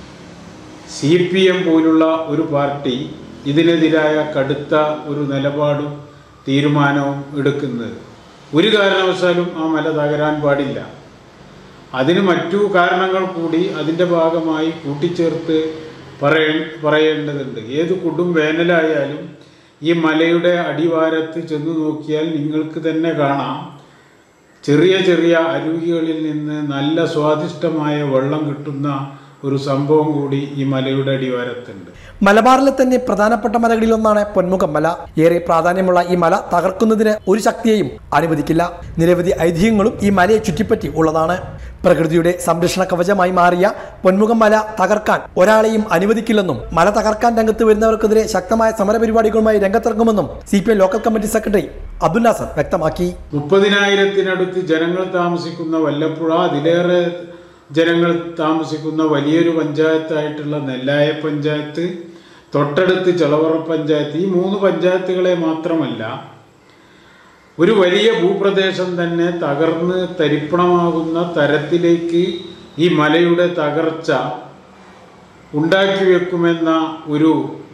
സി പി എം പോലുള്ള ഒരു പാർട്ടി ഇതിനെതിരായ കടുത്ത ഒരു നിലപാടും തീരുമാനവും എടുക്കുന്നത് ഒരു കാരണവശാലും ആ മല തകരാൻ പാടില്ല അതിന് മറ്റു കാരണങ്ങൾ കൂടി അതിൻ്റെ ഭാഗമായി കൂട്ടിച്ചേർത്ത് പറയ പറയേണ്ടതുണ്ട് ഏത് കൊടും വേനലായാലും ഈ മലയുടെ അടിവാരത്ത് ചെന്ന് നോക്കിയാൽ നിങ്ങൾക്ക് തന്നെ കാണാം ചെറിയ ചെറിയ അരുവികളിൽ നിന്ന് നല്ല സ്വാദിഷ്ടമായ വെള്ളം കിട്ടുന്ന ഒരു സംഭവം കൂടി ഈ മലയുടെ അടിവാരത്തുണ്ട് മലബാറിലെ തന്നെ പ്രധാനപ്പെട്ട മലകളിലൊന്നാണ് പൊന്മുഖം മല ഏറെ പ്രാധാന്യമുള്ള ഈ മല തകർക്കുന്നതിന് ഒരു ശക്തിയെയും അനുവദിക്കില്ല നിരവധി ഐതിഹ്യങ്ങളും ഈ മലയെ ചുറ്റിപ്പറ്റി ഉള്ളതാണ് പ്രകൃതിയുടെ സംരക്ഷണ കവചമായി മാറിയ പൊന്മുഖം മല തകർക്കാൻ ഒരാളെയും അനുവദിക്കില്ലെന്നും മല തകർക്കാൻ രംഗത്ത് വരുന്നവർക്കെതിരെ ശക്തമായ സമരപരിപാടികളുമായി രംഗത്തിറങ്ങുമെന്നും C P I local committee secretary Abdul Nasser വ്യക്തമാക്കി മുപ്പതിനായിരത്തിനടുത്ത് ജനങ്ങൾ താമസിക്കുന്ന വല്ലപ്പുഴ അതിലേറെ ജനങ്ങൾ താമസിക്കുന്ന വലിയൊരു പഞ്ചായത്തായിട്ടുള്ള നെല്ലായ പഞ്ചായത്ത് തൊട്ടടുത്ത് ചെളവറ പഞ്ചായത്ത് ഈ മൂന്ന് പഞ്ചായത്തുകളെ മാത്രമല്ല ഒരു വലിയ ഭൂപ്രദേശം തന്നെ തകർന്ന് തരിപ്പണമാകുന്ന തരത്തിലേക്ക് ഈ മലയുടെ തകർച്ച ഉണ്ടാക്കി വെക്കുമെന്ന ഒരു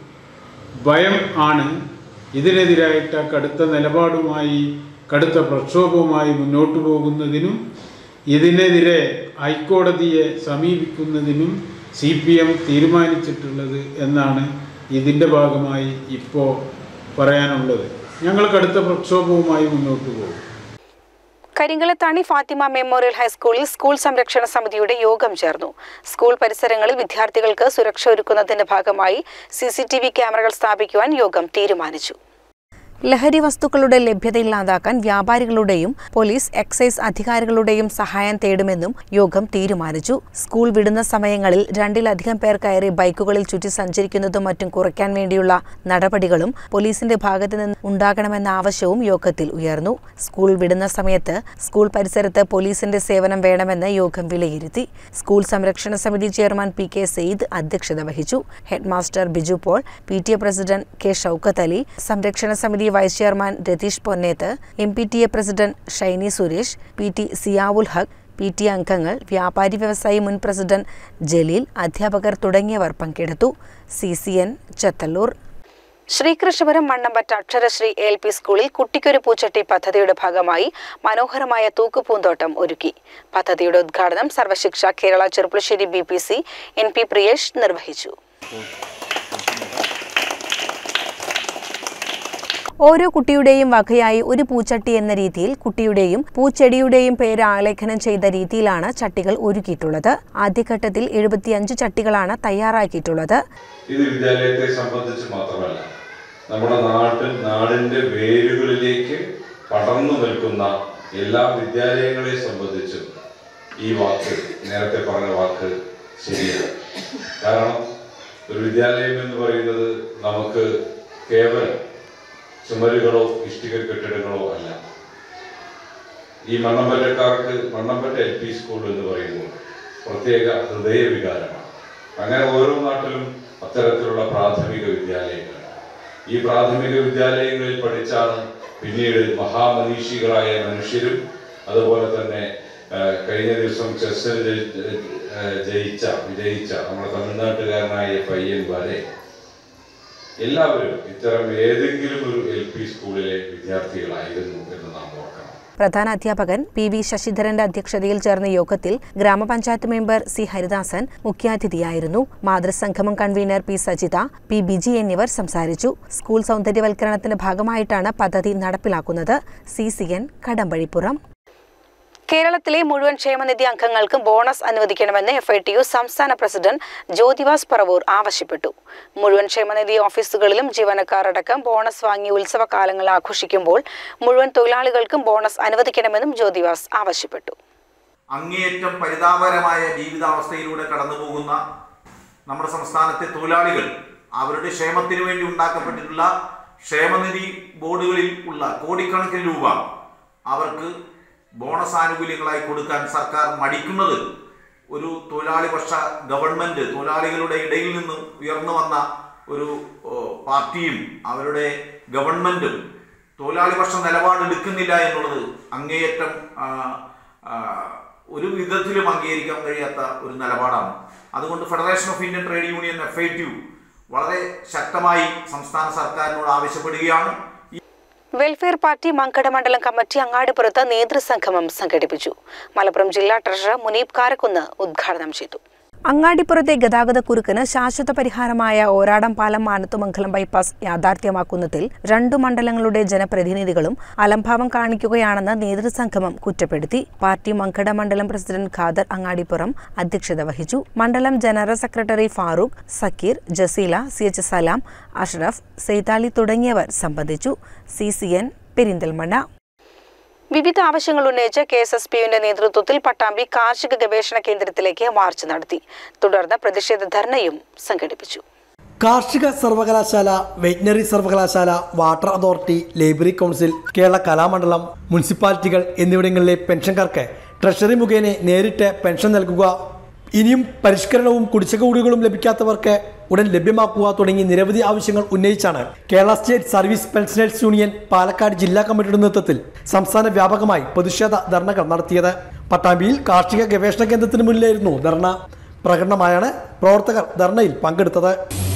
ഭയം ആണ് ഇതിനെതിരായിട്ട് കടുത്ത നിലപാടുമായി കടുത്ത പ്രക്ഷോഭവുമായി മുന്നോട്ട് പോകുന്നതിനും ഇതിനെതിരെ ഹൈക്കോടതിയെ സമീപിക്കുന്നതിനും സി പി എം തീരുമാനിച്ചിട്ടുള്ളത് എന്നാണ് ഇതിൻ്റെ ഭാഗമായി ഇപ്പോൾ പറയാനുള്ളത് ഞങ്ങൾ കടുത്ത പ്രക്ഷോഭവുമായി മുന്നോട്ട് പോകും കരിങ്കലത്താണി ഫാത്തിമ മെമ്മോറിയൽ ഹൈസ്കൂളിൽ സ്കൂൾ സംരക്ഷണ സമിതിയുടെ യോഗം ചേർന്നു സ്കൂൾ പരിസരങ്ങളിൽ വിദ്യാർത്ഥികൾക്ക് സുരക്ഷ ഒരുക്കുന്നതിന്റെ ഭാഗമായി സി ക്യാമറകൾ സ്ഥാപിക്കുവാൻ യോഗം തീരുമാനിച്ചു ലഹരി വസ്തുക്കളുടെ ലഭ്യത ഇല്ലാതാക്കാൻ വ്യാപാരികളുടെയും പോലീസ് എക്സൈസ് അധികാരികളുടെയും സഹായം തേടുമെന്നും യോഗം തീരുമാനിച്ചു സ്കൂൾ വിടുന്ന സമയങ്ങളിൽ രണ്ടിലധികം പേർ കയറി ബൈക്കുകളിൽ ചുറ്റി സഞ്ചരിക്കുന്നതും മറ്റും കുറയ്ക്കാൻ വേണ്ടിയുള്ള നടപടികളും പോലീസിന്റെ ഭാഗത്തു നിന്ന് ഉണ്ടാകണമെന്ന ആവശ്യവും യോഗത്തിൽ ഉയർന്നു സ്കൂൾ വിടുന്ന സമയത്ത് സ്കൂൾ പരിസരത്ത് പോലീസിന്റെ സേവനം വേണമെന്ന് യോഗം വിലയിരുത്തി സ്കൂൾ സംരക്ഷണ സമിതി ചെയർമാൻ പി കെ സെയ്ദ് അധ്യക്ഷത വഹിച്ചു headmaster Biju Paul P T A president K Shoukath Ali സംരക്ഷണ സമിതി vice chairman Ratheesh Ponneth M P T A president Shiny Suresh P T Ziyaul Haq P T അംഗങ്ങൾ വ്യാപാരി വ്യവസായി മുൻ പ്രസിഡന്റ് ജലീൽ അധ്യാപകർ തുടങ്ങിയവർ പങ്കെടുത്തു C C N Chathallur Sreekrishnapuram Mannampatta Aksharasree L P സ്കൂളിൽ കുട്ടിക്കൊരു പൂച്ചട്ടി പദ്ധതിയുടെ ഭാഗമായി മനോഹരമായ തൂക്കുപൂന്തോട്ടം ഒരുക്കി പദ്ധതിയുടെ ഉദ്ഘാടനം Sarvashiksha Kerala Cherpulassery B P C N P Priyesh നിർവഹിച്ചു ഓരോ കുട്ടിയുടെയും വകയായി ഒരു പൂച്ചട്ടി എന്ന രീതിയിൽ കുട്ടിയുടെയും പൂച്ചെടിയുടെയും പേര് ആലേഖനം ചെയ്ത രീതിയിലാണ് ചട്ടികൾ ഒരുക്കിയിട്ടുള്ളത് ആദ്യഘട്ടത്തിൽ എഴുപത്തിയഞ്ച് ചട്ടികളാണ് തയ്യാറാക്കിയിട്ടുള്ളത് ഇത് വിദ്യാലയത്തെ സംബന്ധിച്ച് മാത്രമല്ല നമ്മുടെ നാട്ടിൽ നാടിന്റെ വേരുകളിലേക്ക് പടർന്നു നിൽക്കുന്ന എല്ലാ വിദ്യാലയങ്ങളെ സംബന്ധിച്ചും ഈ വാക്ക് നേരത്തെ പറഞ്ഞ വാക്ക് ശരിയാണ് കാരണം ഒരു വിദ്യാലയം എന്ന് പറയുന്നത് നമുക്ക് കേവലം ചുമരുകളോ ഇഷ്ടിക കെട്ടിടങ്ങളോ അല്ല ഈ മണ്ണമ്പറ്റക്കാർക്ക് മണ്ണമ്പറ്റ എൽ പി സ്കൂൾ എന്ന് പറയുമ്പോൾ പ്രത്യേക ഹൃദയ വികാരമാണ് അങ്ങനെ ഓരോ നാട്ടിലും അത്തരത്തിലുള്ള പ്രാഥമിക വിദ്യാലയങ്ങളുണ്ട് ഈ പ്രാഥമിക വിദ്യാലയങ്ങളിൽ പഠിച്ചാണ് പിന്നീട് മഹാമനീഷികളായ മനുഷ്യരും അതുപോലെ തന്നെ ആ, കഴിഞ്ഞ ദിവസം ചെസ്സിൽ ജയി- ആ, ജയിച്ച വിജയിച്ച നമ്മുടെ തമിഴ്നാട്ടുകാരനായ പയ്യൻ വരെ എല്ലാവരും ഇത്തരം ഏതെങ്കിലും ഒരു എൽ പി സ്കൂളിലെ വിദ്യാർത്ഥികളായിരുന്നു എന്ന് നാം ഓർക്കണം പ്രധാന അധ്യാപകൻ പി വി ശശിധരന്റെ അധ്യക്ഷതയിൽ ചേർന്ന യോഗത്തിൽ ഗ്രാമപഞ്ചായത്ത് മെമ്പർ സി ഹരിദാസൻ മുഖ്യാതിഥിയായിരുന്നു മാതൃസംഗമം convener P Sajitha P Biji എന്നിവർ സംസാരിച്ചു സ്കൂൾ സൗന്ദര്യവൽക്കരണത്തിന്റെ ഭാഗമായിട്ടാണ് പദ്ധതി നടപ്പിലാക്കുന്നത് സി സി എൻ കടമ്പഴിപ്പുറം കേരളത്തിലെ മുഴുവൻ ക്ഷേമനിധി അംഗങ്ങൾക്കും ബോണസ് അനുവദിക്കണമെന്ന് എഫ് ഐ ടി യു സംസ്ഥാന പ്രസിഡന്റ് ജ്യോതിവാസ് പറവൂർ ആവശ്യപ്പെട്ടു മുഴുവൻ ക്ഷേമനിധി ഓഫീസുകളിലും ജീവനക്കാർ അടക്കം ബോണസ് വാങ്ങി ഉത്സവകാലങ്ങൾ ആഘോഷിക്കുമ്പോൾ മുഴുവൻ തൊഴിലാളികൾക്കും ബോണസ് അനുവദിക്കണമെന്നും ജ്യോതിവാസ് ആവശ്യപ്പെട്ടു അങ്ങേയറ്റം പരിതാപകരമായ ജീവിതാവസ്ഥയിലൂടെ കടന്നുപോകുന്ന നമ്മുടെ സംസ്ഥാനത്തെ തൊഴിലാളികൾ അവരുടെ ക്ഷേമത്തിന് വേണ്ടി ഉണ്ടാക്കപ്പെട്ടിട്ടുള്ള ക്ഷേമനിധി ബോർഡുകളിൽ ഉള്ള കോടിക്കണക്കിന് രൂപ അവർക്ക് ബോണസ് ആനുകൂല്യങ്ങളായി കൊടുക്കാൻ സർക്കാർ മടിക്കുന്നത് ഒരു തൊഴിലാളി പക്ഷ ഗവൺമെന്റ് തൊഴിലാളികളുടെ ഇടയിൽ നിന്ന് ഉയർന്നു വന്ന ഒരു ഓ, പാർട്ടിയും അവരുടെ ഗവൺമെന്റും തൊഴിലാളി പക്ഷ നിലപാടെടുക്കുന്നില്ല എന്നുള്ളത് അങ്ങേയറ്റം ആ, ആ, ഒരു വിധത്തിലും അംഗീകരിക്കാൻ കഴിയാത്ത ഒരു നിലപാടാണ് അതുകൊണ്ട് federation of Indian trade union F I T U വളരെ ശക്തമായി സംസ്ഥാന സർക്കാരിനോട് ആവശ്യപ്പെടുകയാണ് വെൽഫെയർ പാർട്ടി മങ്കട മണ്ഡലം കമ്മിറ്റി അങ്ങാടിപ്പുറത്ത് നേതൃസംഗമം സംഘടിപ്പിച്ചു മലപ്പുറം ജില്ലാ ട്രഷറർ മുനീബ് കാരക്കുന്ന് ഉദ്ഘാടനം ചെയ്തു അങ്ങാടിപ്പുറത്തെ ഗതാഗത കുരുക്കിന് ശാശ്വത പരിഹാരമായ ഓരാടം പാലം മാനത്തുമംഗലം ബൈപ്പാസ് യാഥാർത്ഥ്യമാക്കുന്നതിൽ രണ്ടു മണ്ഡലങ്ങളുടെ ജനപ്രതിനിധികളും അലംഭാവം കാണിക്കുകയാണെന്ന് നേതൃസംഗമം കുറ്റപ്പെടുത്തി പാർട്ടി മങ്കട മണ്ഡലം പ്രസിഡന്റ് ഖാദർ അങ്ങാടിപ്പുറം അധ്യക്ഷത വഹിച്ചു മണ്ഡലം general secretary Farooq Sakeer Jaseela C H Salam Ashraf Saithali തുടങ്ങിയവർ സംബന്ധിച്ചു സി സി എൻ പെരിന്തൽമണ്ണ വിവിധ ആവശ്യങ്ങൾ ഉന്നയിച്ച് കെ എസ് എസ് പിയുടെ നേതൃത്വത്തിൽ പട്ടാമ്പി കാർഷിക ഗവേഷണ കേന്ദ്രത്തിലേക്ക് മാർച്ച് നടത്തി തുടർന്ന് പ്രതിഷേധ ധർണയും സംഘടിപ്പിച്ചു കാർഷിക സർവകലാശാല വെറ്റിനറി സർവകലാശാല water authority library council Kerala Kalamandalam മുനിസിപ്പാലിറ്റികൾ എന്നിവിടങ്ങളിലെ പെൻഷൻകാർക്ക് ട്രഷറി മുഖേന നേരിട്ട് പെൻഷൻ നൽകുക ഇനിയും പരിഷ്കരണവും കുടിശ്ശിക കൂടികളും ലഭിക്കാത്തവർക്ക് ഉടൻ ലഭ്യമാക്കുക തുടങ്ങി നിരവധി ആവശ്യങ്ങൾ ഉന്നയിച്ചാണ് Kerala state service pensioners union Palakkad ജില്ലാ കമ്മിറ്റിയുടെ നേതൃത്വത്തിൽ സംസ്ഥാന വ്യാപകമായി പ്രതിഷേധ ധർണകൾ നടത്തിയത് പട്ടാമ്പിയിൽ കാർഷിക ഗവേഷണ കേന്ദ്രത്തിന് മുന്നിലായിരുന്നു ധർണ പ്രകടനമായാണ് പ്രവർത്തകർ ധർണയിൽ പങ്കെടുത്തത്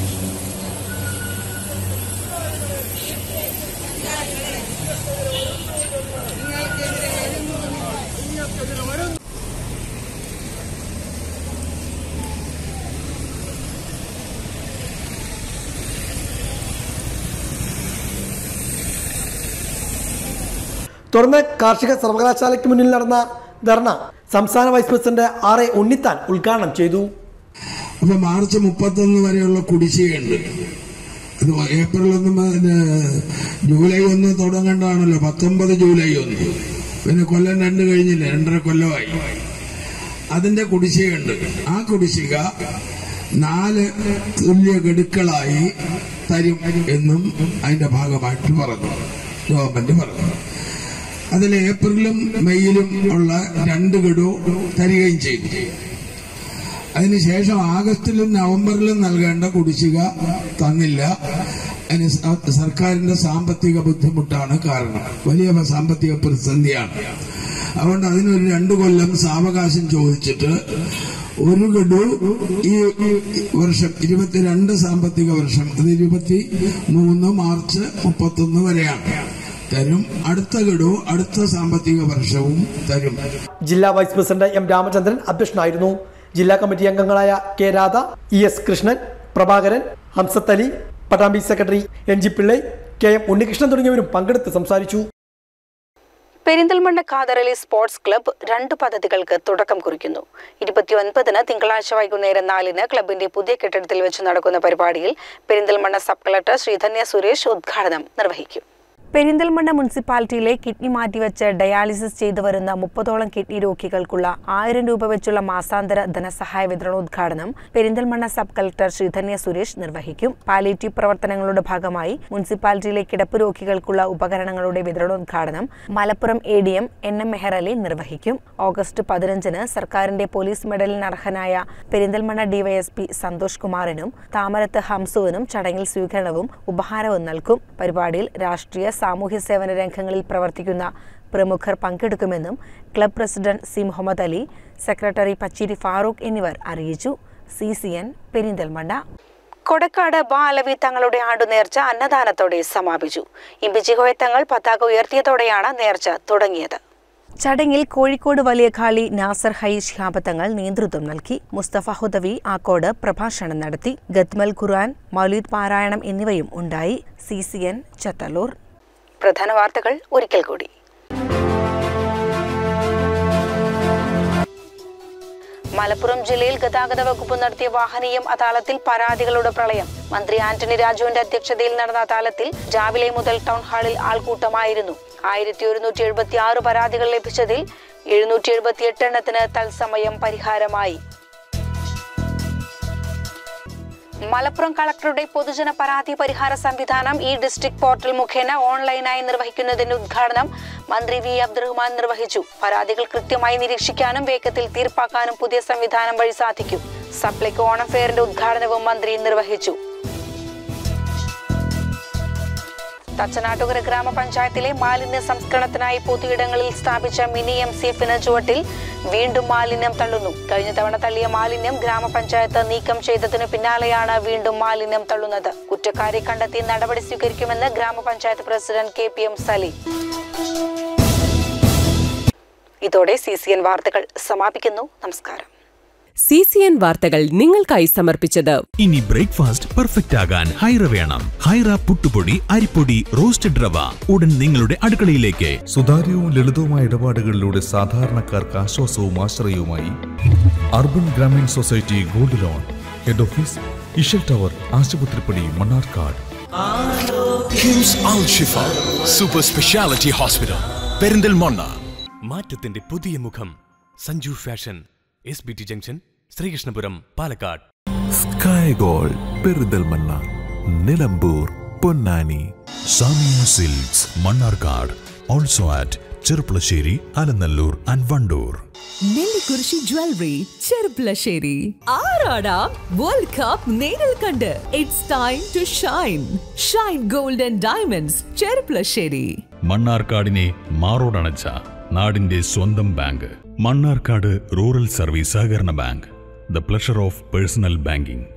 തുടർന്ന് കാർഷിക സർവകലാശാലയ്ക്ക് മുന്നിൽ നടന്ന ധർണ സംസ്ഥാന vice president R A Unnithan ഉദ്ഘാടനം ചെയ്തു അപ്പൊ മാർച്ച് മുപ്പത്തൊന്ന് വരെയുള്ള കുടിശ്ശികയുണ്ട് അത് ഏപ്രിൽ ഒന്ന് പിന്നെ ജൂലൈ ഒന്ന് തുടങ്ങേണ്ടതാണല്ലോ പത്തൊമ്പത് ജൂലൈ ഒന്ന് പിന്നെ കൊല്ലം രണ്ട് കഴിഞ്ഞില്ല രണ്ടര കൊല്ലമായി അതിന്റെ കുടിശ്ശികയുണ്ട് ആ കുടിശ്ശിക നാല് തുല്യ ഗഡുക്കളായി തരും എന്നും അതിന്റെ ഭാഗമായിട്ട് പറഞ്ഞു ഗവൺമെന്റ് പറഞ്ഞു അതിൽ ഏപ്രിലും മെയ്യിലും ഉള്ള രണ്ട് ഗഡു തരികയും ചെയ്തു അതിനുശേഷം ആഗസ്റ്റിലും നവംബറിലും നൽകേണ്ട കുടിശ്ശിക തന്നില്ല അതിന് സ- സർക്കാരിന്റെ സാമ്പത്തിക ബുദ്ധിമുട്ടാണ് കാരണം വലിയ സാമ്പത്തിക പ്രതിസന്ധിയാണ് അതുകൊണ്ട് അതിനൊരു രണ്ടു കൊല്ലം സാവകാശം ചോദിച്ചിട്ട് ഒരു ഗഡു ഈ വർഷം ഇരുപത്തിരണ്ട് സാമ്പത്തിക വർഷം അത് ഇരുപത്തി മൂന്ന് മാർച്ച് മുപ്പത്തൊന്ന് വരെയാണ് തരും അടുത്ത ഗഡു അടുത്ത സാമ്പത്തിക വർഷവും തരും ജില്ലാ വൈസ് പ്രസിഡന്റ് എം രാമചന്ദ്രൻ അധ്യക്ഷനായിരുന്നു ജില്ലാ കമ്മിറ്റി അംഗങ്ങളായ K Radha E S Krishnan Prabhakaran Hamsath Ali Pattambi secretary N G Pillai K M Unnikrishnan തുടങ്ങിയവരും പങ്കെടുത്ത് സംസാരിച്ചു പെരിന്തൽമണ്ണ ഖാദറലി സ്പോർട്സ് ക്ലബ്ബ് രണ്ട് പദ്ധതികൾക്ക് തുടക്കം കുറിക്കുന്നു ഇരുപത്തിയൊൻപതിന് തിങ്കളാഴ്ച വൈകുന്നേരം നാലിന് ക്ലബിന്റെ പുതിയ കെട്ടിടത്തിൽ വെച്ച് നടക്കുന്ന പരിപാടിയിൽ പെരിന്തൽമണ്ണ സബ് കളക്ടർ ശ്രീധന്യ സുരേഷ് ഉദ്ഘാടനം നിർവഹിക്കും പെരിന്തൽമണ്ണ മുനിസിപ്പാലിറ്റിയിലെ കിഡ്നി മാറ്റിവെച്ച് ഡയാലിസിസ് ചെയ്തു വരുന്ന മുപ്പതോളം കിഡ്നി രോഗികൾക്കുള്ള ആയിരം രൂപ വെച്ചുള്ള മാസാന്തര ധനസഹായ വിതരണോദ്ഘാടനം പെരിന്തൽമണ്ണ സബ് കളക്ടർ ശ്രീധന്യ സുരേഷ് നിർവഹിക്കും പാലിയേറ്റീവ് പ്രവർത്തനങ്ങളുടെ ഭാഗമായി മുനിസിപ്പാലിറ്റിയിലെ കിടപ്പ് രോഗികൾക്കുള്ള ഉപകരണങ്ങളുടെ വിതരണോദ്ഘാടനം Malappuram A D M N M Meher Ali നിർവഹിക്കും ഓഗസ്റ്റ് പതിനഞ്ചിന് സർക്കാരിന്റെ പോലീസ് മെഡലിന് അർഹനായ പെരിന്തൽമണ്ണ ഡിവൈഎസ്പി സന്തോഷ് കുമാറിനും താമരത്ത് ഹംസുവിനും ചടങ്ങിൽ സ്വീകരണവും ഉപഹാരവും നൽകും പരിപാടിയിൽ രാഷ്ട്രീയ സാമൂഹ്യ സേവന രംഗങ്ങളിൽ പ്രവർത്തിക്കുന്ന പ്രമുഖർ പങ്കെടുക്കുമെന്നും club president C Muhammad Ali secretary Pacheri Farooq എന്നിവർ അറിയിച്ചു C C N Perinthalmanna Kodakkad Balavi തങ്ങളുടെ ആണ്ടുനേർച്ച അന്നദാനത്തോടെ സമാപിച്ചു ഇമ്പിജിഹോയ തങ്ങൾ പതാക ഉയർത്തിയതോടെയാണ് നേർച്ച തുടങ്ങിയത് ചടങ്ങിൽ കോഴിക്കോട് വലിയഖാളി നാസർ ഹൈ ശിഹാബത്തങ്ങൾ നേതൃത്വം നൽകി മുസ്തഫ ഹുദവി ആക്കോട് പ്രഭാഷണം നടത്തി ഗത്മൽ ഖുർആൻ മൗലീദ് പാരായണം എന്നിവയും ഉണ്ടായി സി സി എൻ ചത്തല്ലൂർ പ്രധാന വാർത്തകൾ ഒരിക്കൽ കൂടി മലപ്പുറം ജില്ലയിൽ ഗതാഗത വകുപ്പ് നടത്തിയ വാഹനീയം അദാലത്തിൽ പരാതികളുടെ പ്രളയം മന്ത്രി ആന്റണി രാജുവിന്റെ അധ്യക്ഷതയിൽ നടന്ന അദാലത്തിൽ രാവിലെ മുതൽ ടൗൺ ഹാളിൽ ആൾക്കൂട്ടമായിരുന്നു ആയിരത്തി ഒരുന്നൂറ്റി എഴുപത്തി ആറ് പരാതികൾ ലഭിച്ചതിൽ എഴുന്നൂറ്റി എഴുപത്തി എട്ട് എണ്ണത്തിന് തത്സമയം പരിഹാരമായി മലപ്പുറം കളക്ടറുടെ പൊതുജന പരാതി പരിഹാര സംവിധാനം ഈ ഡിസ്ട്രിക്ട് പോർട്ടൽ മുഖേന ഓൺലൈനായി നിർവഹിക്കുന്നതിന്റെ ഉദ്ഘാടനം മന്ത്രി വി അബ്ദുറഹ്മാൻ നിർവഹിച്ചു പരാതികൾ കൃത്യമായി നിരീക്ഷിക്കാനും വേഗത്തിൽ തീർപ്പാക്കാനും പുതിയ സംവിധാനം വഴി സാധിക്കും സപ്ലൈകോ ഓണം ഫെയറിന്റെ ഉദ്ഘാടനവും മന്ത്രി നിർവഹിച്ചു തച്ചനാട്ടുകര ഗ്രാമപഞ്ചായത്തിലെ മാലിന്യ സംസ്കരണത്തിനായി പൊതുയിടങ്ങളിൽ സ്ഥാപിച്ച മിനി എം സി എഫിന് ചുവട്ടിൽ വീണ്ടും മാലിന്യം തള്ളുന്നു കഴിഞ്ഞ തവണ തള്ളിയ മാലിന്യം ഗ്രാമപഞ്ചായത്ത് നീക്കം ചെയ്തതിനു പിന്നാലെയാണ് വീണ്ടും മാലിന്യം തള്ളുന്നത് കുറ്റക്കാരെ കണ്ടെത്തി നടപടി സ്വീകരിക്കുമെന്ന് ഗ്രാമപഞ്ചായത്ത് president K P M Saleem ഇതോടെ സി സി എൻ വാർത്തകൾ സമാപിക്കുന്നു നമസ്കാരം സി സി എൻ വാർത്തകൾ നിങ്ങൾക്കായി സമർപ്പിച്ചത് ഇനി ബ്രേക്ക്ഫാസ്റ്റ് പെർഫെക്റ്റ് ആകാൻ ഹൈറ വേണം ഹൈറ പുട്ടുപൊടി അരിപ്പൊടി റോസ്റ്റഡ് റവ ഉടൻ നിങ്ങളുടെ അടുക്കളയിലേക്ക് സുതാര്യവും ലളിതവുമായ ഇടപാടുകളിലൂടെ സാധാരണക്കാർക്ക് ആശ്വാസവും ആശ്രയവുമായി urban Grameen society gold loan head office Ishal tower Asupathripadi Mannarkkad KIMS Al Shifa super speciality hospital Perinthalmanna മാറ്റത്തിന്റെ പുതിയ മുഖം Sanju fashion S B T junction Sreekrishnapuram Palakkad sky gold Perinthalmanna Nilambur Ponnani Samiya silks Mannarkkad also at Cherpulassery Alanallur and Wandoor Nellikurissi jewellery Cherpulassery ആറാടാം വേൾഡ് കപ്പ് നേരിൽ കണ്ട് it's time to shine shine gold and diamonds Cherpulassery മണ്ണാർക്കാടിനെ മാറോടണച്ച നാടിന്റെ സ്വന്തം ബാങ്ക് മണ്ണാർക്കാട് റൂറൽ സർവീസ് സഹകരണ bank the pleasure of personal banking